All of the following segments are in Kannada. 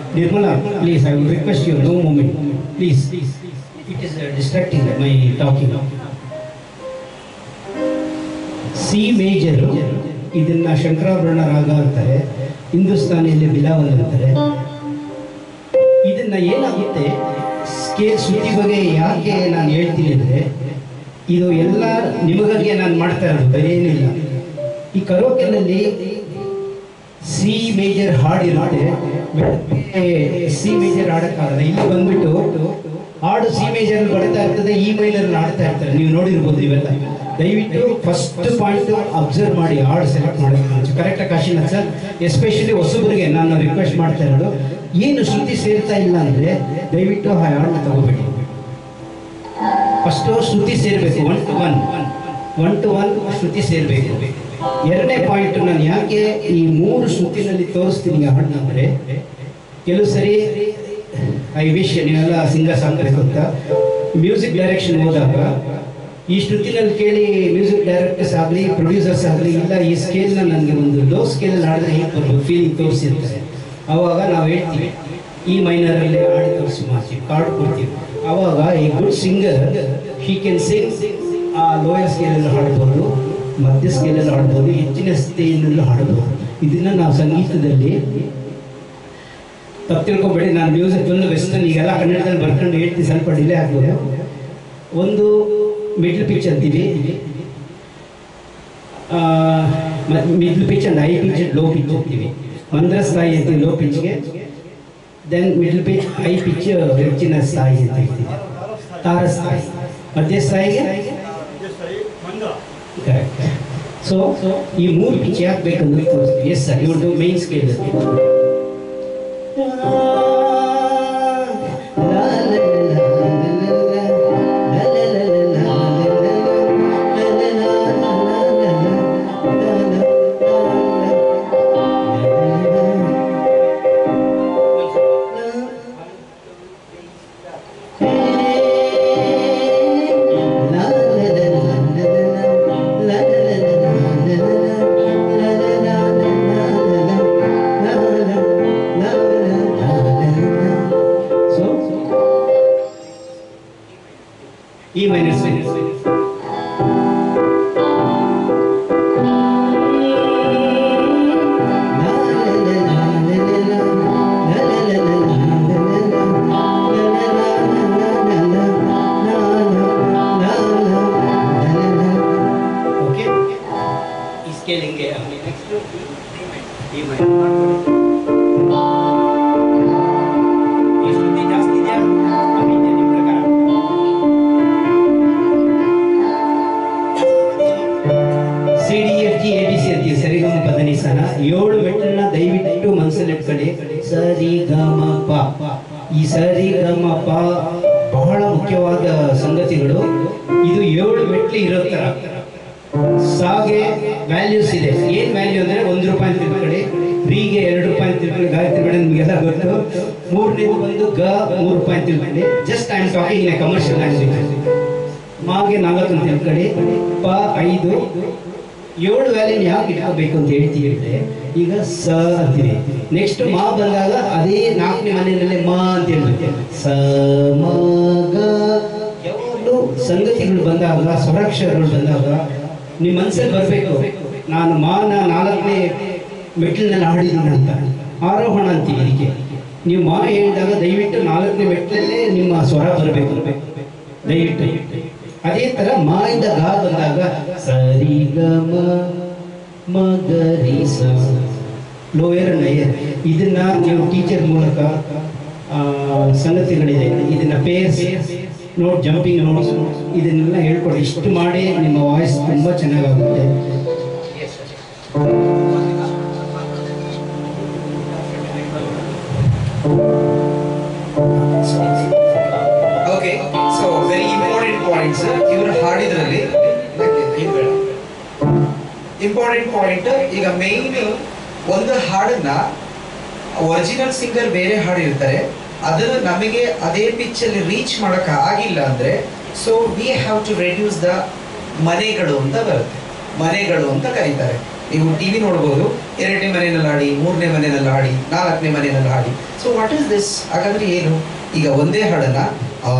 Nirmala please I will request you know moment please it is distracting my talking C major ಇದನ್ನ ಶಂಕರಾಭರಣ ರಾಗ ಅಂತಾರೆ ಹಿಂದೂಸ್ತಾನಿಯಲ್ಲಿ ಬಿಲಾವಲ್ ಅಂತಾರೆ ಇದನ್ನ ಏನಾಗುತ್ತೆ ಸ್ಕೇಲ್ ಶ್ರುತಿ ಬಗ್ಗೆ ಯಾಕೆ ನಾನು ಹೇಳ್ತೀನಿ ಅಂದರೆ ಇದು ಎಲ್ಲ ನಿಮಗಾಗಿ ನಾನು ಮಾಡ್ತಾ ಇರೋದು ಬೇರೆ ಏನಿಲ್ಲ ಈ ಕರೋಕೆನಲ್ಲಿ ಸಿ ಮೇಜರ್ ಹಾಡು ಇರುತ್ತೆ ಸಿ ಮೇಜರ್ ಹಾಡಕ್ಕಾಗಲ್ಲ ಇಲ್ಲಿ ಬಂದ್ಬಿಟ್ಟು ಹಾಡು ಸಿ ಮೇಜರ್ ಬಡ್ತಾ ಇರ್ತದೆ ಈ ಮೈನರ್ ಆಡ್ತಾ ಇರ್ತಾರೆ ನೀವು ನೋಡಿರ್ಬೋದು ಇವೆಲ್ಲ ದಯವಿಟ್ಟು ಫಸ್ಟ್ ಪಾಯಿಂಟ್ ಅಬ್ಸರ್ವ್ ಮಾಡಿ ಹಾಡು ಸೆಲೆಕ್ಟ್ ಮಾಡೋದಕ್ಕೆ ಮುಂಚೆ ಕರೆಕ್ಟಾಗಿ ಕಾಶಿನಾಥ್ ಸರ್ ಎಸ್ಪೆಷಲಿ ಹೊಸಬರಿಗೆ ನಾನು ರಿಕ್ವೆಸ್ಟ್ ಮಾಡ್ತಾ ಇರೋದು ಏನು ಶ್ರುತಿ ಸೇರ್ತಾ ಇಲ್ಲ ಅಂದರೆ ದಯವಿಟ್ಟು ಆ ಹಾಡನ್ನ ತಗೋಬೇಡಿ ಫಸ್ಟು ಶ್ರುತಿ ಸೇರಬೇಕು one two one one two one ಶ್ರುತಿ ಸೇರಬೇಕು ಎರಡನೇ ಪಾಯಿಂಟ್ ನಾನು ಯಾಕೆ ಈ ಮೂರು ಶ್ರುತಿನಲ್ಲಿ ತೋರಿಸ್ತೀನಿ ಹಾಡನ್ನ ಅಂದರೆ ಕೆಲವು ಸರಿ ಐ ವಿಶ್ ನೀವೆಲ್ಲ ಸಿಂಗರ್ಸ್ ಆಗಬೇಕು ಅಂತ ಮ್ಯೂಸಿಕ್ ಡೈರೆಕ್ಷನ್ ಹೋದಾಗ ಈ ಶ್ರುತಿನಲ್ಲಿ ಕೇಳಿ ಮ್ಯೂಸಿಕ್ ಡೈರೆಕ್ಟರ್ಸ್ ಆಗಲಿ ಪ್ರೊಡ್ಯೂಸರ್ಸ್ ಆಗಲಿ ಇಲ್ಲ ಈ ಸ್ಕೇಲ್ನ ನನಗೆ ಒಂದು ಲೋ ಸ್ಕೇಲಲ್ಲಿ ಹಾಡಿದ್ರೆ ಹೇಗೆ ಬರ್ಬೋದು ಫೀಲಿಂಗ್ ತೋರಿಸಿರ್ತಾರೆ ಆವಾಗ ನಾವು ಹೇಳ್ತೀವಿ ಈ ಮೈನರಲ್ಲಿ ಹಾಡಿ ತೋರಿಸಿ ಮಾಡ್ತೀವಿ ಕಾರ್ಡ್ ಕೊಡ್ತೀವಿ ಆವಾಗ ಈ good singer he can sing ಆ ಲೋಯರ್ ಸ್ಕೇಲಲ್ಲಿ ಹಾಡ್ಬೋದು ಮಧ್ಯ ಸ್ಕೇಲಲ್ಲಿ ಹಾಡ್ಬೋದು ಹೆಚ್ಚಿನ ಸ್ಥಿತಿಯಲ್ಲೂ ಹಾಡ್ಬೋದು ಇದನ್ನು ನಾವು ಸಂಗೀತದಲ್ಲಿ ತಪ್ಪು ತಿಳ್ಕೊಬೇಡಿ ನಾನು ಮ್ಯೂಸಿಕ್ ಒಂದು ವೆಸ್ಟರ್ನ್ ಈಗೆಲ್ಲ ಕನ್ನಡದಲ್ಲಿ ಬರ್ಕೊಂಡು ಹೇಳ್ತೀನಿ ಸ್ವಲ್ಪ ಡಿಲೇ ಆಗ್ಬೋದು ಒಂದು ಮಿಡ್ಲ್ ಪಿಚ್ ಅಂತೀವಿ middle pitch and high pitch low pitch ಅಂತೀವಿ ಮಂದ್ರ ಸ್ಥಾಯಿ ಅಂತೀವಿ ಲೋ ಪಿಚ್ಗೆ then middle pitch high pitch ಹೆಚ್ಚಿನ ಸ್ಥಾಯಿ ಅಂತ ಹೇಳ್ತೀವಿ ತಾರ ಸ್ಥಾಯಿ ಮಧ್ಯ ಸ್ಥಾಯಿಗೆ ಕರೆಕ್ಟ್ ಸೊ ಈ ಮೂರು ಪಿಚ್ ಯಾಕೆ ಬೇಕಂದ್ರೆ ತೋರಿಸ್ತೀವಿ ಎಸ್ ಸರ್ ಇವ್ರದ್ದು ಮೈನ್ ಸ್ಕೇಲ್ ಸೊ ಈ ಮೈನಸ್ ಓಕೆ ಈ ಸ್ಕೇಲ್ ಹಿಂಗೆ ನೆಕ್ಸ್ಟ್ ಈ ಮೈನಸ್ ಈ ಶ್ರುತಿ ಜಾಸ್ತಿ ಇದೆಯಾ ಕಮ್ಮಿ ಇದೆಯಾ ನಿಮ್ಮ ಪ್ರಕಾರ C D F G A B C ಅಂತೀವಿ ಸರಿಗಮ ಪದನಿ ಸನ ಏಳು ಮೆಟ್ಟಲನ್ನ ದಯವಿಟ್ಟು ಮನಸ್ಸಲ್ಲಿ ಇಟ್ಕೊಳ್ಳಿ ಸರಿ ಗಮ ಪ ಈ ಸರಿ ಗಮ ಪ ಬಹಳ ಮುಖ್ಯವಾದ ಸಂಗತಿಗಳು ಇದು ಏಳು ಮೆಟ್ಲು ಇರೋ ಥರ ಸಾಗೆ ವ್ಯಾಲ್ಯೂಸ್ ಇದೆ ಏನ್ ವ್ಯಾಲ್ಯೂ ಅಂದ್ರೆ ಒಂದು ರೂಪಾಯಿ ಅಂತ ತಿಳ್ಕೊಳ್ಳಿ ರೀಗೆ ಎರಡು ರೂಪಾಯಿ ಅಂತ ತಿಳ್ಕೊಳ್ಳಿ ಗಾಯತ್ರಿ ಬೇಡ ನಿಮಗೆಲ್ಲ ಗೊತ್ತು ಮೂರನೇದು ಬಂದು ಗ ಮೂರು ರೂಪಾಯಿ ಅಂತ ತಿಳ್ಕೊಳ್ಳಿ just I am talking in commercial language ಮಾಗೆ ನಾಲ್ಕು ಅಂತ ತಿಳ್ಕೊಳ್ಳಿ ಪ ಐದು ಏಳು ವ್ಯಾಲ್ಯೂನ್ ಯಾಕೆ ಇಟ್ಕೋಬೇಕು ಅಂತ ಹೇಳ್ತೀವಿ ಅಂದ್ರೆ ಈಗ ಸ ಅಂತೀವಿ ನೆಕ್ಸ್ಟ್ ಮಾ ಬಂದಾಗ ಅದೇ ನಾಲ್ಕನೇ ಮನೆಯಲ್ಲಿ ಮಾ ಅಂತ ಹೇಳ್ಬೇಕು ಸ ಮ ಗ ಯಾವಾಗಲೂ ಸಂಗತಿಗಳು ಬಂದಾಗ ಸ್ವರಾಕ್ಷರಗಳು ಬಂದಾಗ ನಿಮ್ಮ ಮನಸ್ಸಲ್ಲಿ ಬರಬೇಕು ನಾನು ಮಾನ ನಾಲ್ಕನೇ ಮೆಟ್ಲಿನಲ್ಲಿ ಹಾಡಿದ್ದೀನಿ ಅಂತ ಆರೋಹಣ ಅಂತೀವಿ ಇದಕ್ಕೆ ನೀವು ಮಾ ಹೇಳಿದಾಗ ದಯವಿಟ್ಟು ನಾಲ್ಕನೇ ಮೆಟ್ಲಲ್ಲೇ ನಿಮ್ಮ ಸ್ವರ ಬರಬೇಕು ದಯವಿಟ್ಟು ಅದೇ ತರ ಮಾ ಇಂದ ಗಾ ಬಂದಾಗ ಸರಿ ಗ ಮ ಮ ಗ ರಿ ಸ ಲೋಯರ್ ನಯರ್ ಇದನ್ನ ನೀವು ಟೀಚರ್ ಮೂಲಕ ಆ, ಸಂಗತಿಗಳಿದೆ ಇದನ್ನ ಪೇರ್ಸ್ ನೋಟ್ ಜಂಪಿಂಗ್ ನೋಟ್ಸ್ ಇದನ್ನೆಲ್ಲ ಹೇಳ್ಕೊಡಿ ಇಷ್ಟು ಮಾಡಿ ನಿಮ್ಮ ವಾಯ್ಸ್ ತುಂಬಾ ಚೆನ್ನಾಗಾಗುತ್ತೆ okay so very important points ಇವರು ಹಾಡಿದ್ರಲ್ಲಿ ಇಂಪಾರ್ಟೆಂಟ್ ಪಾಯಿಂಟ್ ಈಗ ಮೇನ್ ಒಂದು ಹಾಡನ್ನ ಒರಿಜಿನಲ್ ಸಿಂಗರ್ ಬೇರೆ ಹಾಡಿರ್ತಾರೆ ಅದನ್ನು ನಮಗೆ ಅದೇ pitch ಅಲ್ಲಿ ರೀಚ್ ಮಾಡಕ್ ಆಗಿಲ್ಲ ಅಂದ್ರೆ so we have to reduce the ಮನೆಗಳು ಅಂತ ಬರುತ್ತೆ ಮನೆಗಳು ಅಂತ ಕರೀತಾರೆ ನೀವು ಟಿವಿ ನೋಡ್ಬೋದು ಎರಡನೇ ಮನೆಯಲ್ಲಿ ಹಾಡಿ ಮೂರನೇ ಮನೆಯಲ್ಲಿ ಹಾಡಿ ನಾಲ್ಕನೇ ಮನೆಯಲ್ಲಿ ಹಾಡಿ ಸೊ ವಾಟ್ ಇಸ್ ದಿಸ್ ಹಾಗಾದ್ರೆ ಏನು ಈಗ ಒಂದೇ ಹಾಡನ್ನ ಆ,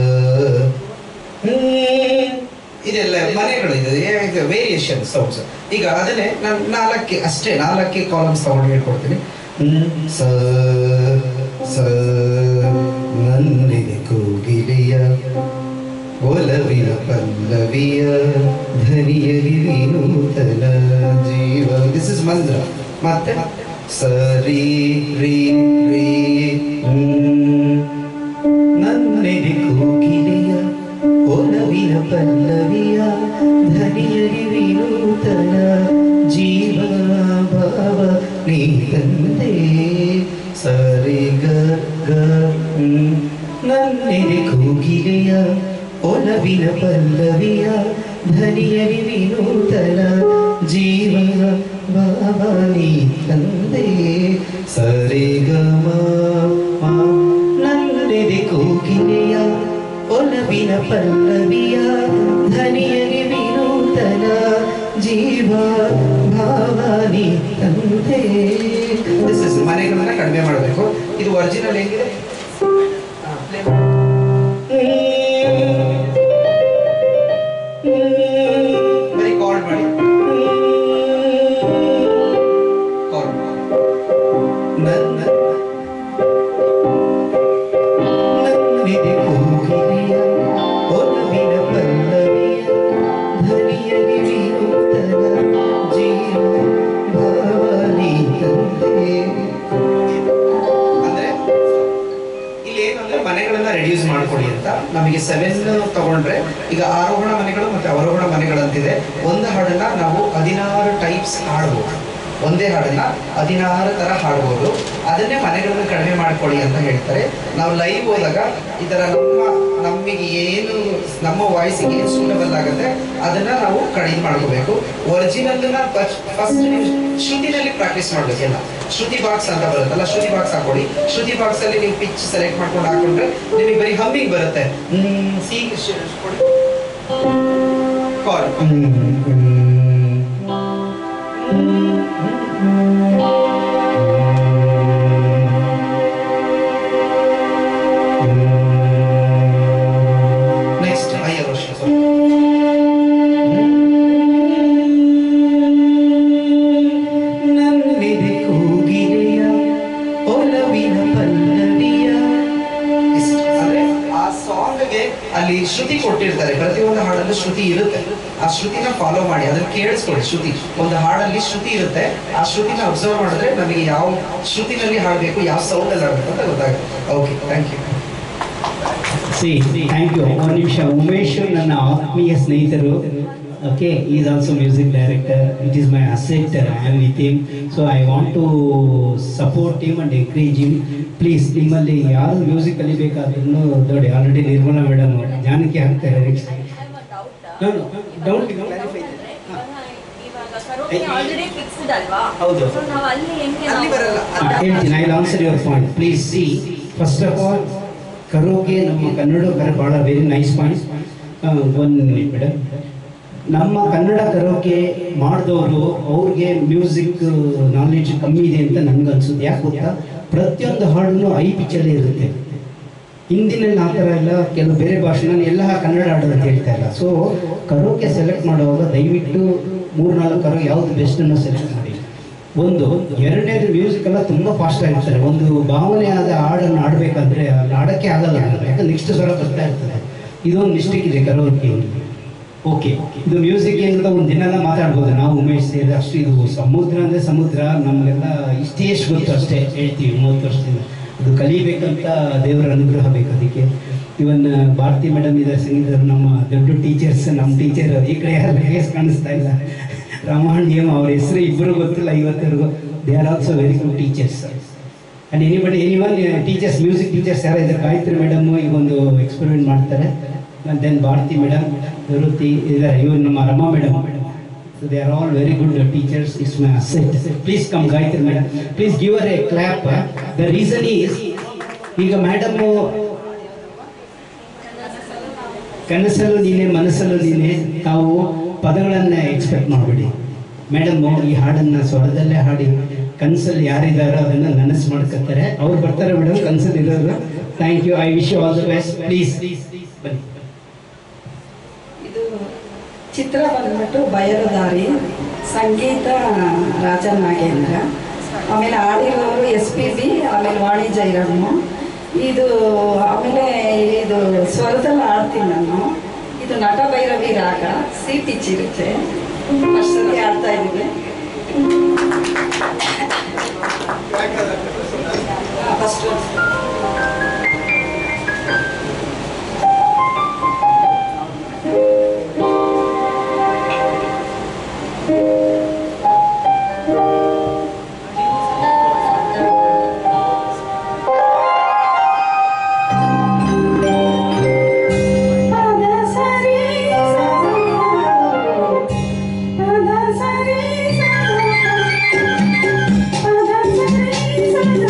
ಹ್ಮ್, ಇದೆಲ್ಲ ಮನೆಗಳು ಇದು ವೇರಿಯೇಷನ್ ಸೌಂಡ್ಸ್ ಈಗ ಅದನ್ನೇ ನಾನು ನಾಲ್ಕೆ ಅಷ್ಟೇ ನಾಲ್ಕೆ ಕಾಲಮ್ಸ್ ತಗೊಂಡು ಹೇಳ್ಕೊಡ್ತೀನಿ ಹ್ಮ್, ಸ ಸ ನನ್ನಿದೆ ಕೋಗಿಲೆಯ ಒಲವಿನ ಪಲ್ಲವಿಯ ಧನಿಯಲಿ ವಿನೂತನ ಜೀವ ದಿಸ್ ಇಸ್ ಮಂದ್ರ ಮತ್ತೆ ಸರಿ ರೀ ರೀ ಹ್ಮ್. ನನ್ನೆದೆ ಕೋಗಿಲೆಯ ಒಲವಿನ ಪಲ್ಲವಿಯ ಧನಿಯಲಿ ವಿನೂತನ ಜೀವ ಭಾವ ನೀ ತಂದೆ ಸರಿ ಗ ಗ ಹ್ಮ್. ನನ್ನೆದೆ ಕೋಗಿಲೆಯ ಒಲವಿನ ಪಲ್ಲವಿಯ ಧನಿಯಲಿ ವಿನೂತನ ಜೀವ ಭಾವ ನೀ ತಂದೆ ಸರಿ ಗ ಮ ಮ. ನನ್ನೆದೆ ಕೋಗಿಲೆಯ ಒಲವಿನ ಪಲ್ಲವಿಯ ಧನಿಯಲಿ ವಿನೂತನ ಜೀವ ಭಾವನಿ ತಂದೆ ದಿಸ್ ಇಸ್ ಮನೆಗಳನ್ನ ಕಡಿಮೆ ಮಾಡಬೇಕು ಇದು ಒರಿಜಿನಲ್ ಹೆಂಗಿದೆ ಹಾ, play ಮಾಡಿ. ಬರೀ ಕಾರ್ಡ್ ಮಾಡಿ ಕಾರ್ಡ್ ನನ್ನ ನನ್ನಿದೆ ಕೋಗಿಲೆಯ ಒಲವಿನ ಪಲ್ಲವಿಯ ಧನಿಯಲಿ ವಿನೂತನ ಜೀವ ಭಾವನಿ ತಂದೆ ಅಂದ್ರೆ ಇಲ್ಲಿ ಏನಂದ್ರೆ ಮನೆಗಳನ್ನ ರೆಡ್ಯೂಸ್ ಮಾಡ್ಕೊಡಿ ಅಂತ ನಮಗೆ ಸೆವೆನ್ ತಗೊಂಡ್ರೆ ಈಗ ಆರೋಹಣ ಮನೆಗಳು ಮತ್ತೆ ಅವರೋಹಣ ಮನೆಗಳಂತಿದೆ ಒಂದು ಹಾಡನ್ನ ನಾವು ಹದಿನಾರು ಟೈಪ್ಸ್ ಹಾಡ್ಬೋದು ಒಂದೇ ಹಾಡನ್ನ ಹದಿನಾರು ತರ ಹಾಡ್ಬೋದು ಅದನ್ನೇ ಮನೆಗಳನ್ನ ಕಡಿಮೆ ಮಾಡ್ಕೊಳ್ಳಿ ಅಂತ ಹೇಳ್ತಾರೆ ನಾವು ಲೈವ್ ಹೋದಾಗ ಈ ತರ ನಮ್ಮ ನಮಗೆ ಏನು ನಮ್ಮ ವಾಯ್ಸಿಗೆ ಏನು ಸೂಟಬಲ್ ಆಗುತ್ತೆ ಅದನ್ನ ನಾವು ಕಡಿಮೆ ಮಾಡ್ಕೋಬೇಕು ಒರಿಜಿನಲ್ನ ಫಸ್ಟ್ ನೀವು ಶ್ರುತಿನಲ್ಲಿ ಪ್ರಾಕ್ಟೀಸ್ ಮಾಡ್ಬೇಕೆಲ್ಲ ಶ್ರುತಿ ಬಾಕ್ಸ್ ಅಂತ ಬರುತ್ತಲ್ಲ ಶ್ರುತಿ ಬಾಕ್ಸ್ ಹಾಕೊಳ್ಳಿ ಶ್ರುತಿ ಬಾಕ್ಸ್ ಅಲ್ಲಿ ನೀವು ಪಿಚ್ ಸೆಲೆಕ್ಟ್ ಮಾಡ್ಕೊಂಡು ಹಾಕೊಂಡ್ರೆ ನಿಮಗೆ ಬರೀ ಹಮ್ಮಿಂಗ್ ಬರುತ್ತೆ ಹ್ಮ್, ಸಿ ಶ- ಕೊಡಿ. ಕಾಲ್. ನೆಕ್ಸ್ಟ್ ಹೈಯರ್ ವರ್ಷ ನನ್ನಿದೆ ಕೂಗಿರೆಯ ಒಲವಿನ ಪಲ್ಲವಿಯ ಇಷ್ಟು. ಅಂದ್ರೆ ಆ ಸಾಂಗ್ಗೆ ಅಲ್ಲಿ ಶ್ರುತಿ ಕೊಟ್ಟಿರ್ತಾರೆ ಪ್ರತಿಯೊಂದು ಹಾಡಲ್ಲೂ ಶ್ರುತಿ ಇರುತ್ತೆ ಆ ಶ್ರುತಿನ ಫಾಲೋ ಮಾಡಿ ಅದನ್ನ ಕೇಳಿಸ್ಕೊಳ್ಳಿ ಶ್ರುತಿ ಒಂದು ಹಾಡಲ್ಲಿ ಶ್ರುತಿ ಇರುತ್ತೆ ಆ ಶ್ರುತಿನ ಅಬ್ಸರ್ವ್ ಮಾಡಿದ್ರೆ ನಮಗೆ ಯಾವ ಶ್ರುತಿನಲ್ಲಿ ಹಾಡಬೇಕು ಯಾವ ಸೌಂಡ್ ಅಲ್ಲಿ ಹಾಡಬೇಕು ಅಂತ ಗೊತ್ತಾಗುತ್ತೆ okay thank you see thank you ಒಂದು ನಿಮಿಷ ಉಮೇಶ್ ನನ್ನ ಆತ್ಮೀಯ ಸ್ನೇಹಿತರು okay is also music director it is my asset I am with him so I want to support him and encourage him please ನಿಮ್ಮಲ್ಲಿ ಯಾರು ಮ್ಯೂಸಿಕ್ ಕಲಿಬೇಕಾದ್ರೂ ನೋಡಿ ಆಲ್ರೆಡಿ ನಿರ್ಮಲಾ ಮೇಡಮ್ ಜಾನಕಿ ಹಾಕ್ತಾರೆ ನೆಕ್ಸ್ಟ್ ಡೌಟ್ ಆಲ್ರೆಡಿ ಫಿಕ್ಸ್ಡ್ ಅಲ್ವಾ ಹೌದು. So ನಾವು ಅಲ್ಲಿ ಹೆಂಗೆ ಅಲ್ಲಿ ನಾವು- ಬರಲ್ಲ ಹೇಳ್ತೀನಿ I answer your point please see first of all karaoke ನಮ್ಮ ಕನ್ನಡ ಭಾಳ ವೆರಿ ನೈಸ್ ಪಾಯಿಂಟ್ ಒಂದು ಮಿನಿಟ್ ಮೇಡಮ್ ನಮ್ಮ ಕನ್ನಡ ಕರೋಕೆ ಮಾಡಿದವರು ಅವ್ರಿಗೆ ಮ್ಯೂಸಿಕ್ ನಾಲೆಡ್ಜ್ ಕಮ್ಮಿ ಇದೆ ಅಂತ ನನ್ಗನ್ಸುತ್ತೆ ಯಾಕೆ ಗೊತ್ತಾ ಪ್ರತಿಯೊಂದು ಹಾಡನ್ನು ಐ ಪಿಚ್ಚಲ್ಲೇ ಇರುತ್ತೆ ಹಿಂದಿನಲ್ಲಿ ಆ ಥರ ಇಲ್ಲ ಕೆಲವು ಬೇರೆ ಭಾಷೆ ನಾನು ಎಲ್ಲ ಕನ್ನಡ ಹಾಡೋದು ಅಂತ ಹೇಳ್ತಾ ಇಲ್ಲ ಸೊ ಕರೋಕೆ ಸೆಲೆಕ್ಟ್ ಮಾಡುವಾಗ ದಯವಿಟ್ಟು ಮೂರ್ನಾಲ್ಕು ಕರೋ ಯಾವ್ದು ಬೆಸ್ಟ್ ಅನ್ನೋ ಸೆಲೆಕ್ಟ್ ಮಾಡಿ ಒಂದು ಎರಡನೇದು ಮ್ಯೂಸಿಕ್ ಎಲ್ಲ ತುಂಬ ಫಾಸ್ಟ್ ಆಗಿರ್ತಾರೆ ಒಂದು ಭಾವನೆ ಆದ ಹಾಡನ್ನು ಆಡಬೇಕಂದ್ರೆ ಅಲ್ಲಿ ಆಡೋಕ್ಕೆ ಆಗಲ್ಲ ನನಗೆ ಯಾಕಂದ್ರೆ ನೆಕ್ಸ್ಟ್ ಸ್ವರ ಬರ್ತಾ ಇರ್ತದೆ ಇದೊಂದು ಮಿಸ್ಟೇಕ್ ಇದೆ ಕರೋಕೆ ಓಕೆ ಇದು ಮ್ಯೂಸಿಕ್ ಏನಿಲ್ಲ ಒಂದು ದಿನ ಎಲ್ಲ ಮಾತಾಡ್ಬೋದು ನಾವು ಉಮೇಶ್ ಸೇರಿ ಅಷ್ಟು ಇದು ಸಮುದ್ರ ಅಂದರೆ ಸಮುದ್ರ ನಮಗೆಲ್ಲ ಇಷ್ಟೇ ಎಷ್ಟು ಗೊತ್ತು ಅಷ್ಟೇ ಹೇಳ್ತೀವಿ ಮೂವತ್ತು ವರ್ಷದಿಂದ ಅದು ಕಲಿಬೇಕಂತ ದೇವರ ಅನುಗ್ರಹ ಬೇಕು ಅದಕ್ಕೆ ಇವನ್ ಭಾರತಿ ಮೇಡಮ್ ಇದ್ದಾರೆ ಸಂಗೀತ ನಮ್ಮ ದೊಡ್ಡ ಟೀಚರ್ಸ್ ನಮ್ಮ ಟೀಚರ್ ಈ ಕಡೆ ಯಾರು ಫೇಸ್ ಕಾಣಿಸ್ತಾ ಇಲ್ಲ ರಾಮಾಯಣ ಅವ್ರ ಹೆಸರು ಇಬ್ಬರು ಗೊತ್ತಿಲ್ಲ ಇವತ್ತರೆಗೂ they are also very good teachers and anybody anyone teachers music teachers ಯಾರು ಇದ್ದಾರೆ ಗಾಯತ್ರಿ ಮೇಡಮ್ ಈಗ ಒಂದು ಎಕ್ಸ್ಪೆರಿಮೆಂಟ್ ಮಾಡ್ತಾರೆ ದೆನ್ ಭಾರತಿ ಮೇಡಮ್ ನಿವೃತ್ತಿ ಇದ್ದಾರೆ ಇವರು ನಮ್ಮ Rama madam so they are all very good teachers it's my asset please come Gayatri madam please give her a clap the reason is ಈಗ ಮೇಡಮು ಕನಸಲ್ಲೂ ನೀನೆ ಮನಸ್ಸಲ್ಲೂ ನೀನೆ ತಾವು ಪದಗಳನ್ನ ಎಕ್ಸ್ಪೆಕ್ಟ್ ಮಾಡಬೇಡಿ ಮೇಡಮ್ ಈ ಹಾಡನ್ನ ಸ್ವರದಲ್ಲೇ ಹಾಡಿ ಕನ್ಸಲ್ಲಿ ಯಾರಿದ್ದಾರೋ ಅದನ್ನ ನನಸು ಮಾಡ್ಕೊತಾರೆ ಅವ್ರು ಬರ್ತಾರೆ ಮೇಡಮ್ ಕನ್ಸಲ್ಲಿ ಇರೋರು thank you I wish you all the best please ಬನ್ನಿ ಇದು ಚಿತ್ರ ಬಂದ್ಬಿಟ್ಟು ಬಯಲುದಾರಿ ಸಂಗೀತ ರಾಜನಾಗೇಂದ್ರ ಆಮೇಲೆ ಹಾಡಿರೋರು ಎಸ್ ಪಿ ಬಿ ಆಮೇಲೆ ವಾಣಿ ಜೈರಮ್ಮ ಇದು ಆಮೇಲೆ ಇದು ಸ್ವರದಲ್ಲಿ ಹಾಡ್ತೀನಿ ನಾನು ಇದು ನಟ ಭೈರವಿ ರಾಗ ಸಿ ಪಿಚ್ ಇರುತ್ತೆ ಫಸ್ಟ್ ಸತಿ ಆಡ್ತಾ ಇದ್ದೀವಿ ಫಸ್ಟ್ ಪದ ಸರಿ ಪದ ಸರಿ ಪದ ಸರಿ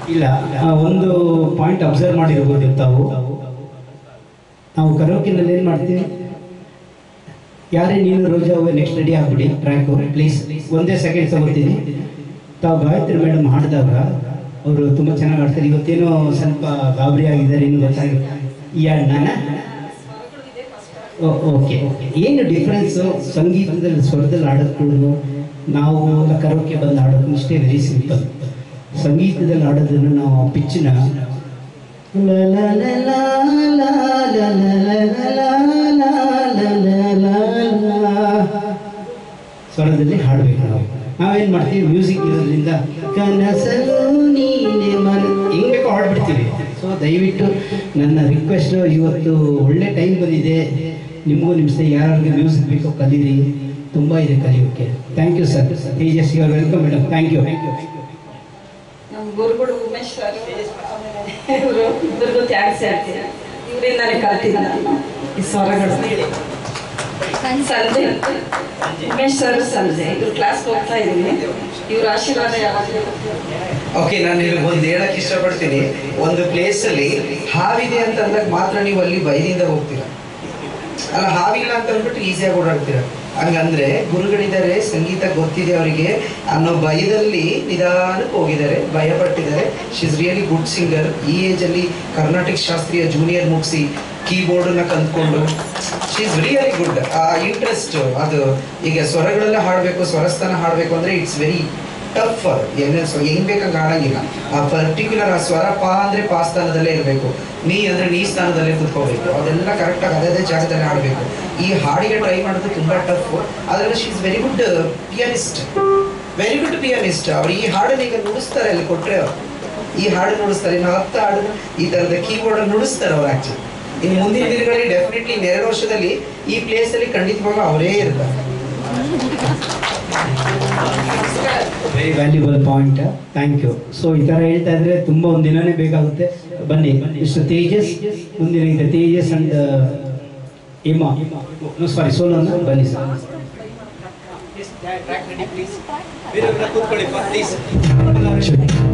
ಇಲ್ಲ ಆ, ಒಂದು ಪಾಯಿಂಟ್ ಅಬ್ಸರ್ವ್ ಮಾಡಿರ್ಬೋದು ತಾವು ನಾವು ಕರೋಕಿನಲ್ಲಿ ಏನು ಮಾಡ್ತೀವಿ ಯಾರೇ ನೀನು ರೋಜಾ ಹೋಗಿ ನೆಕ್ಸ್ಟ್ ರೆಡಿ ಆಗ್ಬಿಡಿ ಟ್ರ್ಯಾಕು ಪ್ಲೀಸ್ ಒಂದೇ ಸೆಕೆಂಡ್ ತಗೋತೀನಿ ತಾವು ಗಾಯತ್ರಿ ಮೇಡಮ್ ಹಾಡಿದಾಗ ಅವರು ತುಂಬ ಚೆನ್ನಾಗಿ ಆಡ್ತಾರೆ ಇವತ್ತೇನೋ ಸ್ವಲ್ಪ ಗಾಬರಿ ಆಗಿದ್ದಾರೆ ಇನ್ನು ಗೊತ್ತಾಗಿ ಈ ಅಣ್ಣನ ಓಕೆ ಏನು ಡಿಫ್ರೆನ್ಸು ಸಂಗೀತದಲ್ಲಿ ಸ್ವರದಲ್ಲಿ ಆಡೋದು ನಾವು ಕರೋಕೆ ಬಂದು ಆಡೋದು ಇಷ್ಟೇ ವೆರಿ ಸಿಂಪಲ್ ಸಂಗೀತದಲ್ಲಿ ಆಡೋದನ್ನು ನಾವು ಆ ಪಿಚ್ನ ಸ್ವರದಲ್ಲಿ ಹಾಡಬೇಕು ನಾವು ನಾವೇನು ಮಾಡ್ತೀವಿ ಮ್ಯೂಸಿಕ್ ಇರೋದ್ರಿಂದ ಕನಸಲು ನೀನೆ ಮನ ಹೆಂಗ್ ಬೇಕೋ ಹಾಡ್ಬಿಡ್ತೀವಿ ಸೊ ದಯವಿಟ್ಟು ನನ್ನ ರಿಕ್ವೆಸ್ಟ್ ಇವತ್ತು ಒಳ್ಳೆ ಟೈಮ್ ಬಂದಿದೆ ನಿಮಗೂ ನಿಮ್ಮ ಸ್ನೇಹ ಯಾರಿಗೆ ಮ್ಯೂಸಿಕ್ ಬೇಕೋ ಕಲೀರಿ ತುಂಬ ಇದೆ ಕಲಿಯೋಕ್ಕೆ thank you sir Tejas you welcome madam thank you thank you ನಮ್ಮ ಗುರುಗಳು ಉಮೇಶ್ ಸರ್ ಇವರು ಇಬ್ಬರಿಗೂ ತ್ಯಾಗಿಸಿ ಹೇಳ್ತೀನಿ ಇವರಿಂದಾನೇ ಕಲ್ತಿದ್ದೆ ನಾನು ಈ ಸ್ವರಗಳು ಸಂಜೆ ಉಮೇಶ್ ಸರ್ ಸಂಜೆ ಇವ್ರು ಕ್ಲಾಸ್ ಹೋಗ್ತಾ ಇದ್ದೀನಿ ಇವ್ರ ಆಶೀರ್ವಾದ ಯಾವಾಗಲೂ ಓಕೆ ನಾನು ನಿಮಗೆ ಒಂದು ಹೇಳಕ್ ಇಷ್ಟಪಡ್ತೀನಿ ಒಂದು ಪ್ಲೇಸ್ ಅಲ್ಲಿ ಹಾವಿದೆ ಅಂತ ಅಂದಾಗ ಮಾತ್ರ ನೀವು ಅಲ್ಲಿ ಭಯದಿಂದ ಹೋಗ್ತೀರಾ ಅಲ್ಲ ಹಾವಿಲ್ಲ ಅಂತ ಅಂದ್ಬಿಟ್ಟು ಈಸಿಯಾಗಿ ಓಡಾಡ್ತೀರಾ ಹಂಗಂದ್ರೆ ಗುರುಗಳಿದ್ದಾರೆ ಸಂಗೀತ ಗೊತ್ತಿದೆ ಅವರಿಗೆ ಅನ್ನೋ ಭಯದಲ್ಲಿ ನಿಧಾನಕ್ಕೆ ಹೋಗಿದ್ದಾರೆ ಭಯ ಪಟ್ಟಿದ್ದಾರೆ she is really good singer ಈ ಏಜ್ ಅಲ್ಲಿ ಕರ್ನಾಟಕ ಶಾಸ್ತ್ರೀಯ ಜೂನಿಯರ್ ಮುಗಿಸಿ ಕೀಬೋರ್ಡನ್ನ ಕಲ್ತ್ಕೊಂಡು ಶಿ ಇಸ್ ರಿಯಲಿ ಗುಡ್ ಆ ಇಂಟ್ರೆಸ್ಟ್ ಅದು ಈಗ ಸ್ವರಗಳೆಲ್ಲ ಹಾಡಬೇಕು ಸ್ವರಸ್ಥಾನ ಹಾಡಬೇಕು ಅಂದ್ರೆ ಇಟ್ಸ್ ವೆರಿ ಟಫ್ ಏನೇ ಸೊ ಹೆಂಗ್ ಬೇಕಂಗೆ ಹಾಡಂಗಿಲ್ಲ ಆ ಪರ್ಟಿಕ್ಯುಲರ್ ಆ ಸ್ವರ ಪಾ ಅಂದ್ರೆ ಪಾ ಸ್ಥಾನದಲ್ಲೇ ಇರಬೇಕು ನೀ ಅಂದ್ರೆ ನೀ ಸ್ಥಾನದಲ್ಲೇ ಕುತ್ಕೋಬೇಕು ಅದೆಲ್ಲ ಕರೆಕ್ಟಾಗಿ ಅದೇ ಅದೇ ಜಾಗದಲ್ಲಿ ಹಾಡಬೇಕು ಈ ಹಾಡಿಗೆ ಟ್ರೈ ಮಾಡೋದು ತುಂಬಾ ಟಫ್ ಅದರಲ್ಲಿ she is very good pianist very good pianist ಅವ್ರು ಈ ಹಾಡನ್ನ ಈಗ ನುಡಿಸ್ತಾರೆ ಅಲ್ಲಿ ಕೊಟ್ರೆ ಅವ್ರು ಈ ಹಾಡು ನುಡಿಸ್ತಾರೆ ಇನ್ನು ಹತ್ತು ಹಾಡನ್ನ ಈ ತರದ ಕೀಬೋರ್ಡ್ ನುಡಿಸ್ತಾರೆ ಅವ್ರು ಆಕ್ಚುಲಿ ಇನ್ನು ಮುಂದಿನ ದಿನಗಳಲ್ಲಿ ಡೆಫಿನೆಟ್ಲಿ ಎರಡು ವರ್ಷದಲ್ಲಿ ಈ ಪ್ಲೇಸ್ ಅಲ್ಲಿ ಖಂಡಿತವಾಗ ಅವರೇ ಇರ್ತಾರೆ very valuable point thank you so ಈ ಥರ ಹೇಳ್ತಾ ಇದ್ರೆ ತುಂಬ ಒಂದು ದಿನನೇ ಬೇಕಾಗುತ್ತೆ ಬನ್ನಿ ಇಷ್ಟು ತೇಜಸ್ ಮುಂದಿನ ಇದೆ ತೇಜಸ್ ಅಂಡ್ ಇಮಾ ಸಾರಿ ಸೋಲನ್ ಬನ್ನಿ ಸರ್ ಕೂತ್ಕೊಳ್ಳಿ ಪ್ಲೀಸ್